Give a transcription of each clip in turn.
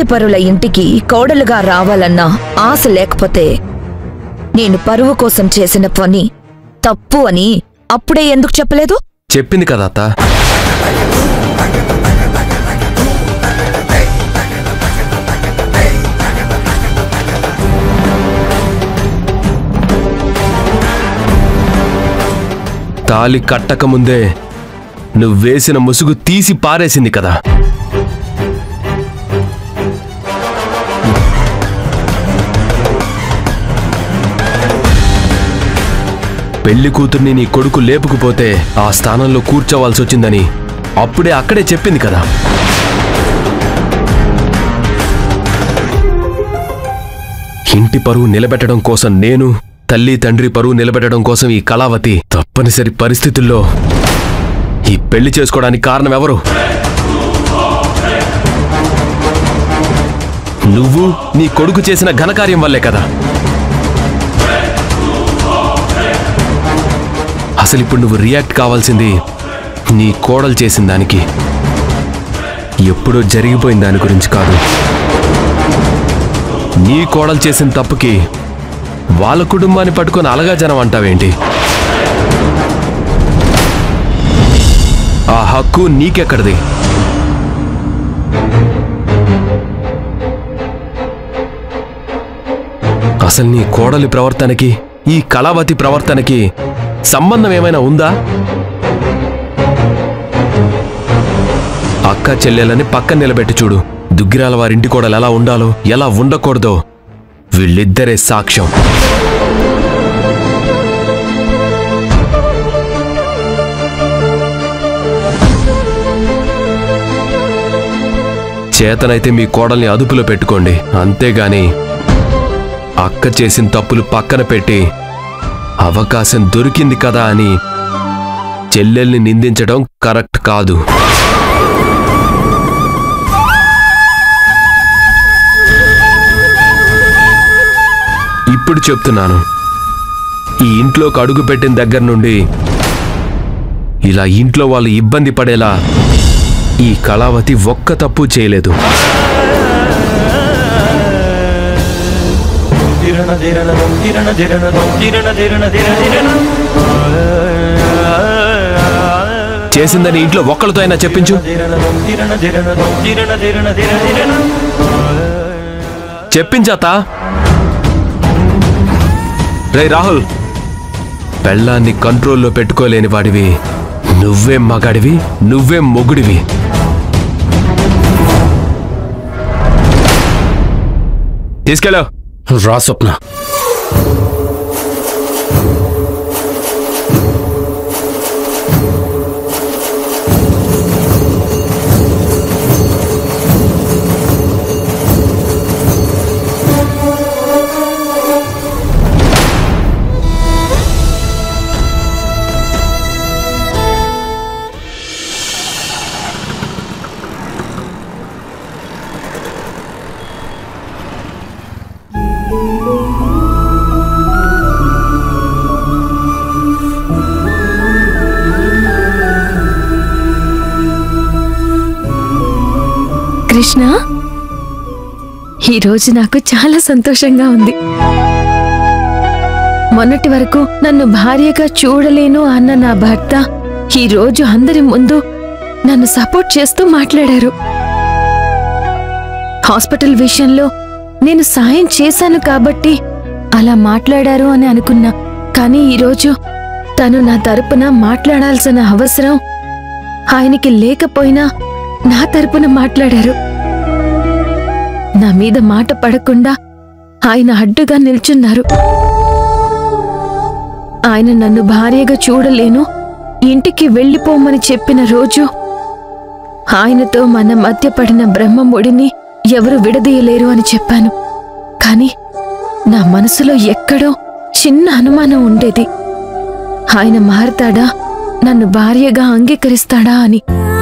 ఆస్తిపరుల ఇంటికి కోడలుగా రావాలన్న ఆశ లేకపోతే నేను పరువు కోసం చేసిన పని తప్పు అని అప్పుడే ఎందుకు చెప్పలేదు చెప్పింది కదా అత్త తాలి కట్టకముందే నువ్వు వేసిన ముసుగు తీసి పారేసింది కదా పెళ్లి కూతుర్ని నీ కొడుకు లేపుకుపోతే ఆ స్థానంలో కూర్చోవాల్సి వచ్చిందని అప్పుడే అక్కడే చెప్పింది కదా ఇంటి పరువు నిలబెట్టడం కోసం నేను తల్లి తండ్రి పరువు నిలబెట్టడం కోసం ఈ కళావతి తప్పనిసరి పరిస్థితుల్లో ఈ పెళ్లి చేసుకోవడానికి కారణం ఎవరు నువ్వు నీ కొడుకు చేసిన ఘనకార్యం వల్లే కదా అసలు ఇప్పుడు నువ్వు రియాక్ట్ కావాల్సింది నీ కోడలు చేసిన దానికి ఎప్పుడో జరిగిపోయిన దాని గురించి కాదు నీ కోడలు చేసిన తప్పుకి వాళ్ళ కుటుంబాన్ని పట్టుకొని అలగా జనం అంటావేంటి ఆ హక్కు నీకెక్కడిది అసలు నీ కోడలి ప్రవర్తనకి ఈ కళావతి ప్రవర్తనకి సంబంధం ఏమైనా ఉందా అక్క చెల్లెలని పక్కన నిలబెట్టి చూడు దుగ్గిరాల వారింటి కోడలు ఎలా ఉండాలో ఎలా ఉండకూడదో వీళ్ళిద్దరే సాక్ష్యం చేతనైతే మీ కోడల్ని అదుపులో పెట్టుకోండి అంతేగాని అక్క చేసిన తప్పులు పక్కన పెట్టి అవకాశం దొరికింది కదా అని చెల్లెల్ని నిందించడం కరెక్ట్ కాదు ఇప్పుడు చెప్తున్నాను ఈ ఇంట్లోకి అడుగు పెట్టిన దగ్గర నుండి ఇలా ఇంట్లో వాళ్ళు ఇబ్బంది పడేలా ఈ కళావతి ఒక్క తప్పు చేయలేదు ధిరణ ధిరణ దం ధిరణ ధిరణ దం ధిరణ ధిరణ ధిర ధిరణ చేసిందని ఇంట్లో ఒక్కళ్ళతో అయినా చెప్పించు ధిరణ దం ధిరణ ధిరణ దం ధిరణ ధిరణ ధిర ధిరణ చెప్పించాత రే రాహుల్ పెళ్ళాన్ని కంట్రోల్లో పెట్టుకోలేని వాడివి నువ్వేం మగాడివి నువ్వేం మొగుడివి తీసుకెళ్ళావు రా స్వప్న కృష్ణ ఈరోజు నాకు చాలా సంతోషంగా ఉంది మొన్నటి వరకు నన్ను భార్యగా చూడలేను అన్న నా భర్త ఈ రోజు అందరి ముందు నన్ను సపోర్ట్ చేస్తూ మాట్లాడారు హాస్పిటల్ విషయంలో నేను సాయం చేశాను కాబట్టి అలా మాట్లాడారు అని అనుకున్నా కానీ ఈరోజు తను నా తరపున మాట్లాడాల్సిన అవసరం ఆయనకి లేకపోయినా నా తరపున మాట్లాడారు నా మీద మాట పడకుండా ఆయన అడ్డుగా నిల్చున్నారు ఆయన నన్ను భార్యగా చూడలేను ఇంటికి వెళ్ళిపోమని చెప్పిన రోజు ఆయనతో మన మధ్య పడిన బ్రహ్మముడిని ఎవరు విడదీయలేరు అని చెప్పాను కాని నా మనసులో ఎక్కడో చిన్న అనుమానం ఉండేది ఆయన మారతాడా నన్ను భార్యగా అంగీకరిస్తాడా అని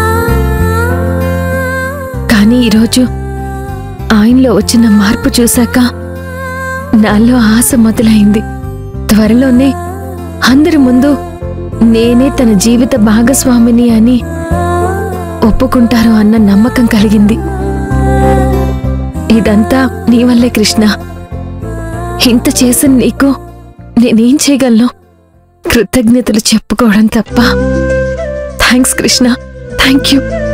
కానీ ఈరోజు ఆయనలో వచ్చిన మార్పు చూశాక నాలో ఆశ మొదలైంది త్వరలోనే అందరి ముందు నేనే తన జీవిత భాగస్వామిని అని ఒప్పుకుంటారు అన్న నమ్మకం కలిగింది ఇదంతా నీ వల్లే కృష్ణ ఇంత చేసిన నీకు నేనేం చేయగలను కృతజ్ఞతలు చెప్పుకోవడం తప్ప థ్యాంక్స్ కృష్ణ థ్యాంక్ యూ